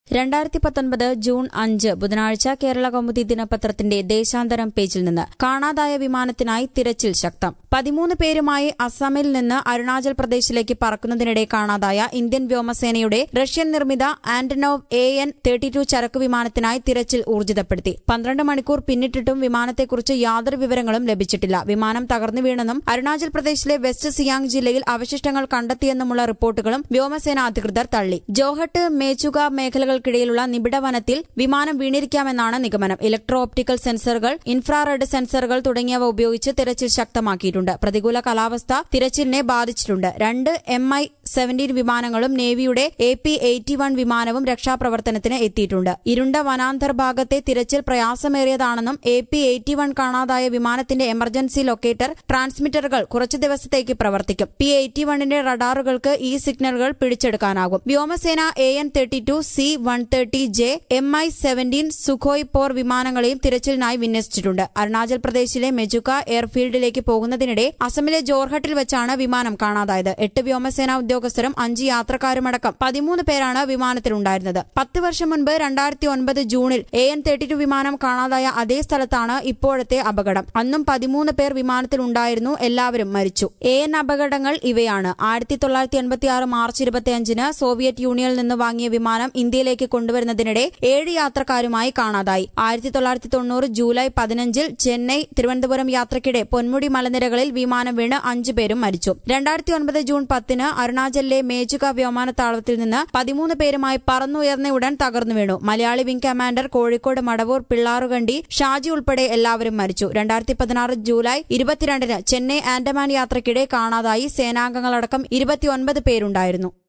രണ്ടായിരത്തി പത്തൊൻപത് ജൂൺ അഞ്ച് ബുധനാഴ്ച കേരള കൗമുദി ദിനപത്രത്തിന്റെ ദേശാന്തരം പേജിൽ നിന്ന് കാണാതായ വിമാനത്തിനായി തിരച്ചിൽ ശക്തം പതിമൂന്ന് പേരുമായി അസമിൽ നിന്ന് അരുണാചൽ പ്രദേശിലേക്ക് പറക്കുന്നതിനിടെ കാണാതായ ഇന്ത്യൻ വ്യോമസേനയുടെ റഷ്യൻ നിർമ്മിത Antonov A N thirty two ചരക്കു വിമാനത്തിനായി തിരച്ചിൽ ഊർജിതപ്പെടുത്തി പന്ത്രണ്ട് മണിക്കൂർ പിന്നിട്ടിട്ടും വിമാനത്തെക്കുറിച്ച് യാതൊരു വിവരങ്ങളും ലഭിച്ചിട്ടില്ല വിമാനം തകർന്നു വീണെന്നും അരുണാചൽ പ്രദേശിലെ വെസ്റ്റ് സിയാങ് ജില്ലയിൽ അവശിഷ്ടങ്ങൾ കണ്ടെത്തിയെന്നുമുള്ള റിപ്പോർട്ടുകളും വ്യോമസേന അധികൃതർ തള്ളി ജോഹട്ട് മേച്ചുക മേഖലകൾക്കിടയിലുള്ള നിബിഡ വനത്തിൽ വിമാനം വീണിരിക്കാമെന്നാണ് നിഗമനം ഇലക്ട്രോ ഓപ്റ്റിക്കൽ സെൻസറുകൾ ഇൻഫ്രാറെഡ് സെൻസറുകൾ തുടങ്ങിയവ ഉപയോഗിച്ച് തിരച്ചിൽ ശക്തമാക്കിയിട്ടുണ്ട് പ്രതികൂല കാലാവസ്ഥ തിരച്ചിലിനെ ബാധിച്ചിട്ടുണ്ട് രണ്ട് എം ഐ സെവന്റീൻ വിമാനങ്ങളും നേവിയുടെ എ പി എയ്റ്റി വൺ വിമാനവും രക്ഷാപ്രവർത്തനത്തിന് എത്തിയിട്ടുണ്ട് ഇരുണ്ട വനാന്തർ ഭാഗത്തെ തിരച്ചിൽ പ്രയാസമേറിയതാണെന്നും എ പി എയ്റ്റി വൺ കാണാതായ വിമാനത്തിന്റെ എമർജൻസി ലൊക്കേറ്റർ ട്രാൻസ്മിറ്ററുകൾ കുറച്ചു ദിവസത്തേക്ക് പ്രവർത്തിക്കും പി എയ്റ്റി വണ്ണിന്റെ റഡാറുകൾക്ക് ഈ സിഗ്നലുകൾ പിടിച്ചെടുക്കാനാകും വ്യോമസേന A N thirty two C one thirty J M I seventeen Sukhoi പോർ വിമാനങ്ങളെയും തിരച്ചിലിനായി വിന്യസിച്ചിട്ടുണ്ട് അരുണാചൽ പ്രദേശിലെ മെജുക എയർഫീൽഡിലേക്ക് പോകുന്നതിനിടെ അസമിലെ ജോർഹട്ടിൽ വെച്ചാണ് വിമാനം കാണാതായത് എട്ട് വ്യോമസേനാ ഉദ്യോഗസ്ഥരും അഞ്ച് യാത്രക്കാരുമടക്കം പതിമൂന്ന് പേരാണ് വിമാനത്തിലുണ്ടായിരുന്നത് പത്ത് വർഷം മുൻപ് രണ്ടായിരത്തി ഒൻപത് ജൂണിൽ എ എൻ തേർട്ടി ടു വിമാനം കാണാതായ അതേ സ്ഥലത്താണ് ഇപ്പോഴത്തെ അപകടം അന്നും പതിമൂന്ന് പേർ വിമാനത്തിലുണ്ടായിരുന്നു എല്ലാവരും മരിച്ചു എ എൻ അപകടങ്ങൾ ഇവയാണ് ആയിരത്തി തൊള്ളായിരത്തി എൺപത്തി ആറ് മാർച്ച് ഇരുപത്തിയഞ്ചിന് സോവിയറ്റ് യൂണിയനിൽ നിന്ന് വാങ്ങിയ വിമാനം ഇന്ത്യയിലേക്ക് കൊണ്ടുവരുന്നതിനിടെ ഏഴ് യാത്രക്കാരുമായി കാണാതായി ആയിരത്തി തൊള്ളായിരത്തി തൊണ്ണൂറ് ജൂലൈ പതിനഞ്ചിൽ ചെന്നൈ തിരുവനന്തപുരം യാത്രയ്ക്കിടെ പൊന്മുടി മലനിരകളിൽ വിമാനം വീണ് അഞ്ചു പേരും മരിച്ചു രണ്ടായിരത്തി ഒൻപത് ജൂൺ പത്തിന് അരുണാചലിലെ മേജുക വ്യോമാനത്താവളത്തിൽ നിന്ന് പതിമൂന്ന് പേരുമായി പറന്നുയർന്ന ഉടൻ തകർന്നു വീണു മലയാളി വിംഗ് കമാൻഡർ കോഴിക്കോട് മടവൂർ പിള്ളാറുകണ്ടി ഷാജി ഉൾപ്പെടെ എല്ലാവരും മരിച്ചു രണ്ടായിരത്തി പതിനാറ് ജൂലൈ ഇരുപത്തിരണ്ടിന് ചെന്നൈ ആൻഡമാൻ യാത്രയ്ക്കിടെ കാണാതായി സേനാംഗങ്ങളടക്കം ഇരുപത്തിയൊൻപത് പേരുണ്ടായിരുന്നു